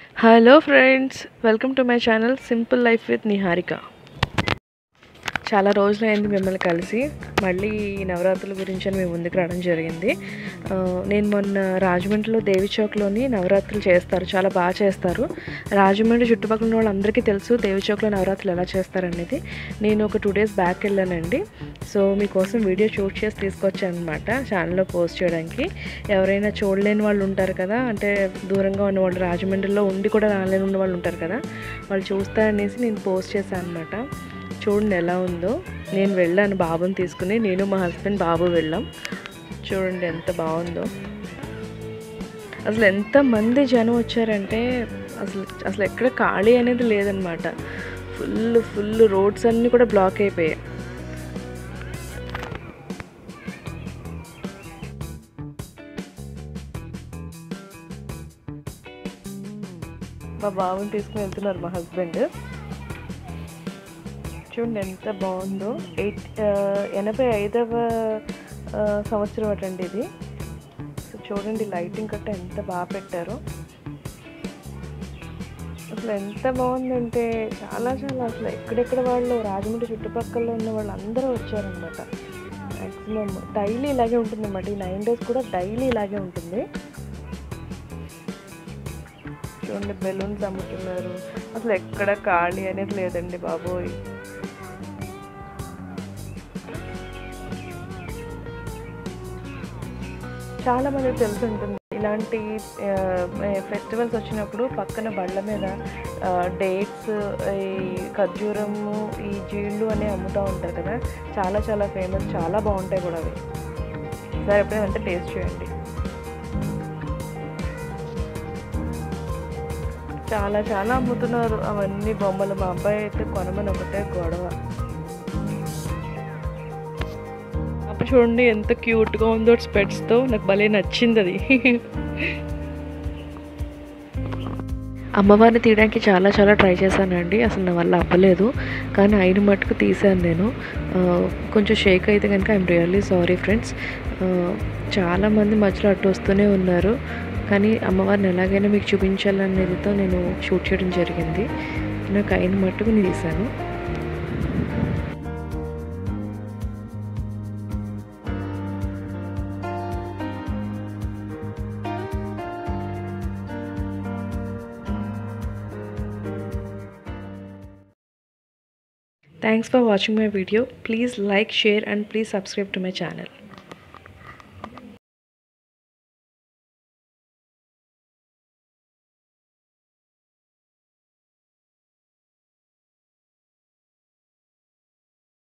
Hello friends welcome to my channel simple life with Niharika చాలా రోజులైంది మిమ్మల్ని కలిసి మళ్ళీ ఈ నవరాత్రుల గురించి అని మేము ముందుకు రావడం జరిగింది ఆ, నేను మొన్న రాజమండ్రిలో దేవి చౌక్లోని నవరాత్రులు చేస్తారు చాలా బాగా చేస్తారు రాజమండ్రి చుట్టుపక్కల ఉన్న వాళ్ళందరికీ తెలుసు దేవి చౌక్లో నవరాత్రులు ఎలా చేస్తారనేది నేను ఒక టూ డేస్ బ్యాక్ వెళ్ళానండి సో మీకోసం వీడియో షూట్ చేసి తీసుకొచ్చాను అనమాట ఛానల్లో పోస్ట్ చేయడానికి ఎవరైనా చూడలేని వాళ్ళు ఉంటారు కదా అంటే దూరంగా ఉన్న వాళ్ళు రాజమండ్రిలో ఉండి కూడా రాలేని ఉన్న వాళ్ళు ఉంటారు కదా వాళ్ళు చూస్తారనేసి నేను పోస్ట్ చేశాను అనమాట చూడండి ఎలా ఉందో నేను వెళ్ళాను బాబుని తీసుకుని నేను మా హస్బెండ్ బాబు వెళ్ళాం చూడండి ఎంత బాగుందో అసలు ఎంతమంది జనం వచ్చారంటే అసలు అసలు ఎక్కడ ఖాళీ అనేది లేదనమాట ఫుల్ ఫుల్ రోడ్స్ అన్నీ కూడా బ్లాక్ అయిపోయాయి మా బాబుని తీసుకుని వెళ్తున్నారు మా హస్బెండ్ చూడండి ఎంత బాగుందో ఎయిట్ ఎనభై ఐదవ ఆ, సంవత్సరం అటండి ఇది సో చూడండి లైటింగ్ కట్ట ఎంత బాగా పెట్టారో అసలు ఎంత బాగుందంటే చాలా చాలా అసలు ఎక్కడెక్కడ వాళ్ళు రాజమండ్రి చుట్టుపక్కల ఉన్న వాళ్ళు అందరూ వచ్చారనమాట మ్యాక్సిమం డైలీ ఇలాగే ఉంటుందన్నమాట ఈ నైన్ డేస్ కూడా డైలీ ఇలాగే ఉంటుంది చూడండి బెలూన్స్ అమ్ముతున్నారు అసలు ఎక్కడ ఖాళీ అనేది లేదండి బాబోయ్ చాలా మందికి తెలిసి ఉంటుంది ఇలాంటి ఫెస్టివల్స్ వచ్చినప్పుడు పక్కన బళ్ళ మీద డేట్స్ ఈ ఖర్జూరము ఈ జీళ్ళు అని అమ్ముతూ ఉంటారు కదా చాలా చాలా ఫేమస్ చాలా బాగుంటాయి కూడా అవి సరే ఎప్పుడైనా అంటే టేస్ట్ చేయండి చాలా చాలా అమ్ముతున్నారు అవన్నీ బొమ్మలు మా అబ్బాయి అయితే కొనమని ఒకటే గొడవ అప్పుడు చూడండి ఎంత క్యూట్గా ఉందో స్పెట్స్తో నాకు భలే నచ్చింది అది అమ్మవారిని తీయడానికి చాలా చాలా ట్రై చేశానండి అసలు నా వల్ల అవ్వలేదు కానీ అయిన మట్టుకు తీసాను నేను ఆ, కొంచెం షేక్ అయితే కనుక ఐఎమ్ రియల్లీ సారీ ఫ్రెండ్స్ చాలామంది మధ్యలో అటు వస్తూనే ఉన్నారు కానీ అమ్మవారిని ఎలాగైనా మీకు చూపించాలనేదితో నేను షూట్ చేయడం జరిగింది నాకు అయిన మట్టుకు నేను తీశాను Thanks for watching my video. Please like, share and please subscribe to my channel.